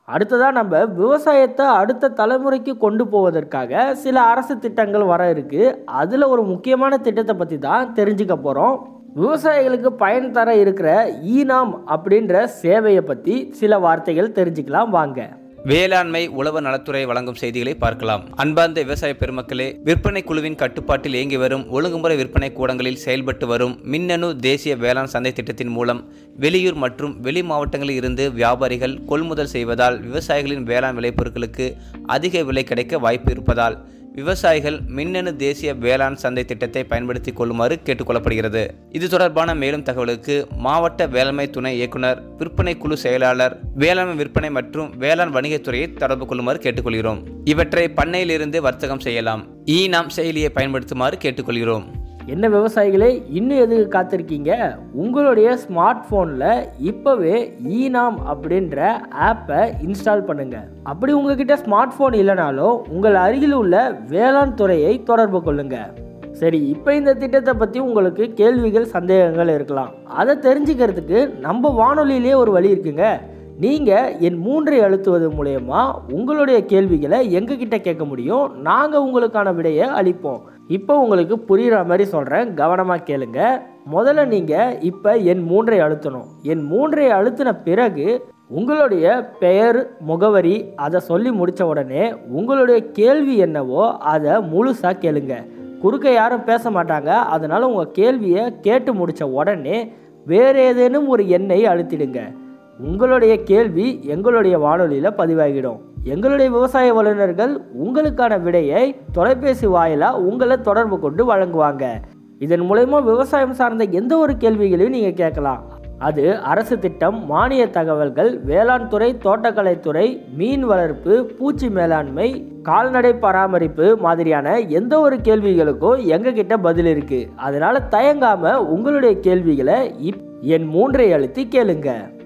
அடுத்ததாக நம்ம விவசாயத்தை அடுத்த தலைமுறைக்கு கொண்டு போவதற்காக சில அரசு திட்டங்கள் வர இருக்கு அதில் ஒரு முக்கியமான திட்டத்தை பற்றி தான் தெரிஞ்சுக்க போகிறோம் விவசாயிகளுக்கு பயன் தர இருக்கிற ஈனாம் அப்படின்ற சேவையை பற்றி சில வார்த்தைகள் தெரிஞ்சுக்கலாம் வாங்க வேளாண்மை உழவு நலத்துறை வழங்கும் செய்திகளை பார்க்கலாம் அன்பார்ந்த விவசாய பெருமக்களே விற்பனை குழுவின் கட்டுப்பாட்டில் இயங்கி வரும் ஒழுங்குமுறை விற்பனை கூடங்களில் செயல்பட்டு வரும் மின்னணு தேசிய வேளாண் சந்தை திட்டத்தின் மூலம் வெளியூர் மற்றும் வெளி மாவட்டங்களில் இருந்து வியாபாரிகள் கொள்முதல் செய்வதால் விவசாயிகளின் வேளாண் விளைபொருட்களுக்கு அதிக விலை கிடைக்க வாய்ப்பு இருப்பதால் விவசாயிகள் மின்னணு தேசிய வேளாண் சந்தை திட்டத்தை பயன்படுத்திக் கொள்ளுமாறு கேட்டுக்கொள்ளப்படுகிறது இது தொடர்பான மேலும் தகவலுக்கு மாவட்ட வேளாண்மை துணை இயக்குனர் விற்பனை குழு செயலாளர் வேளாண்மை விற்பனை மற்றும் வேளாண் வணிகத்துறையை தொடர்பு கொள்ளுமாறு கேட்டுக்கொள்கிறோம் இவற்றை பண்ணையிலிருந்து வர்த்தகம் செய்யலாம் ஈ நாம் செயலியை பயன்படுத்துமாறு கேட்டுக்கொள்கிறோம் என்ன விவசாயிகளே இன்னும் எதுக்கு காத்திருக்கீங்க உங்களுடைய ஸ்மார்ட் ஃபோனில் இப்போவே ஈனாம் அப்படின்ற ஆப்பை இன்ஸ்டால் பண்ணுங்க அப்படி உங்ககிட்ட ஸ்மார்ட் ஃபோன் இல்லைனாலும் உங்கள் அருகில் உள்ள வேளாண் துறையை தொடர்பு கொள்ளுங்க சரி இப்போ இந்த திட்டத்தை பற்றி உங்களுக்கு கேள்விகள் சந்தேகங்கள் இருக்கலாம் அதை தெரிஞ்சுக்கிறதுக்கு நம்ம வானொலியிலே ஒரு வழி இருக்குங்க நீங்கள் என் மூன்றை அழுத்துவது மூலயமா உங்களுடைய கேள்விகளை எங்ககிட்ட கேட்க முடியும் நாங்கள் உங்களுக்கான விடையை அளிப்போம் இப்போ உங்களுக்கு புரிகிற மாதிரி சொல்கிறேன் கவனமாக கேளுங்க முதல்ல நீங்கள் இப்போ என் மூன்றை அழுத்தணும் என் மூன்றை அழுத்தின பிறகு உங்களுடைய பெயர் முகவரி அதை சொல்லி முடித்த உடனே உங்களுடைய கேள்வி என்னவோ அதை முழுசாக கேளுங்க குறுக்க யாரும் பேச மாட்டாங்க அதனால் உங்கள் கேள்வியை கேட்டு முடித்த உடனே வேறு ஏதேனும் ஒரு எண்ணை அழுத்திடுங்க உங்களுடைய கேள்வி எங்களுடைய வானொலியில் பதிவாகிடும் எங்களுடைய விவசாய வல்லுநர்கள் உங்களுக்கான விடையை தொலைபேசி வாயிலாக உங்களை தொடர்பு கொண்டு வழங்குவாங்க இதன் மூலயமா விவசாயம் சார்ந்த எந்த ஒரு கேள்விகளையும் நீங்கள் கேட்கலாம் அது அரசு திட்டம் மானிய தகவல்கள் வேளாண் துறை தோட்டக்கலைத்துறை மீன் வளர்ப்பு பூச்சி மேலாண்மை கால்நடை பராமரிப்பு மாதிரியான எந்த ஒரு கேள்விகளுக்கும் எங்ககிட்ட பதில் இருக்கு அதனால தயங்காம உங்களுடைய கேள்விகளை இப் என் மூன்றை அழுத்தி கேளுங்க